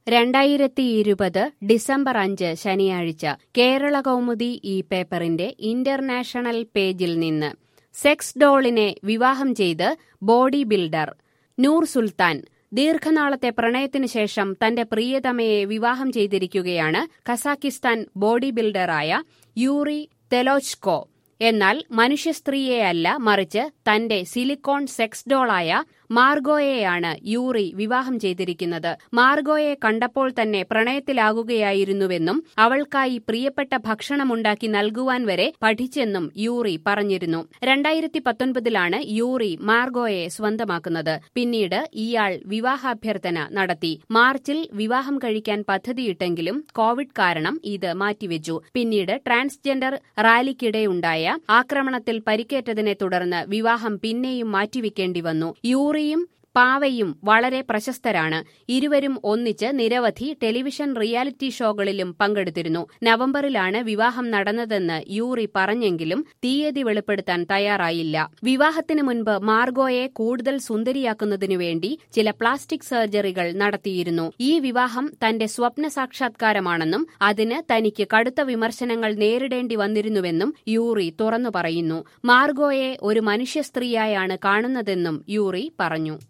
രണ്ടായിരത്തി ഇരുപത് ഡിസംബർ അഞ്ച് ശനിയാഴ്ച കേരള കൗമുദി ഈ പേപ്പറിന്റെ ഇന്റർനാഷണൽ പേജിൽ നിന്ന് സെക്സ് ഡോളിനെ വിവാഹം ചെയ്ത് ബോഡി ബിൽഡർ നൂർ സുൽത്താൻ ദീർഘനാളത്തെ പ്രണയത്തിനു ശേഷം തന്റെ പ്രിയതമയെ വിവാഹം ചെയ്തിരിക്കുകയാണ് കസാക്കിസ്ഥാൻ ബോഡി ബിൽഡറായ യൂറി തെലോച്കോ എന്നാൽ മനുഷ്യസ്ത്രീയെയല്ല മറിച്ച് തന്റെ സിലിക്കോൺ സെക്സ് ഡോളായ മാർഗോയെയാണ് യൂറി വിവാഹം ചെയ്തിരിക്കുന്നത് മാർഗോയെ കണ്ടപ്പോൾ തന്നെ പ്രണയത്തിലാകുകയായിരുന്നുവെന്നും അവൾക്കായി പ്രിയപ്പെട്ട ഭക്ഷണമുണ്ടാക്കി നൽകുവാൻ വരെ പഠിച്ചെന്നും യൂറി പറഞ്ഞിരുന്നു രണ്ടായിരത്തി പത്തൊൻപതിലാണ് യൂറി മാർഗോയെ സ്വന്തമാക്കുന്നത് പിന്നീട് ഇയാൾ വിവാഹാഭ്യർത്ഥന നടത്തി മാർച്ചിൽ വിവാഹം കഴിക്കാൻ പദ്ധതിയിട്ടെങ്കിലും കോവിഡ് കാരണം ഇത് മാറ്റിവെച്ചു പിന്നീട് ട്രാൻസ്ജെൻഡർ റാലിക്കിടെയുണ്ടായ ആക്രമണത്തിൽ പരിക്കേറ്റതിനെ തുടർന്ന് വിവാഹം പിന്നെയും മാറ്റിവെക്കേണ്ടി വന്നു യൂറിയും പാവയും വളരെ പ്രശസ്തരാണ് ഇരുവരും ഒന്നിച്ച് നിരവധി ടെലിവിഷൻ റിയാലിറ്റി ഷോകളിലും പങ്കെടുത്തിരുന്നു നവംബറിലാണ് വിവാഹം നടന്നതെന്ന് യൂറി പറഞ്ഞെങ്കിലും തീയതി വെളിപ്പെടുത്താൻ തയ്യാറായില്ല വിവാഹത്തിന് മുൻപ് മാർഗോയെ കൂടുതൽ സുന്ദരിയാക്കുന്നതിനു വേണ്ടി ചില പ്ലാസ്റ്റിക് സർജറികൾ നടത്തിയിരുന്നു ഈ വിവാഹം തന്റെ സ്വപ്ന സാക്ഷാത്കാരമാണെന്നും അതിന് തനിക്ക് കടുത്ത വിമർശനങ്ങൾ നേരിടേണ്ടി വന്നിരുന്നുവെന്നും യൂറി തുറന്നു പറയുന്നു മാർഗോയെ ഒരു മനുഷ്യ സ്ത്രീയായാണ് കാണുന്നതെന്നും യൂറി പറഞ്ഞു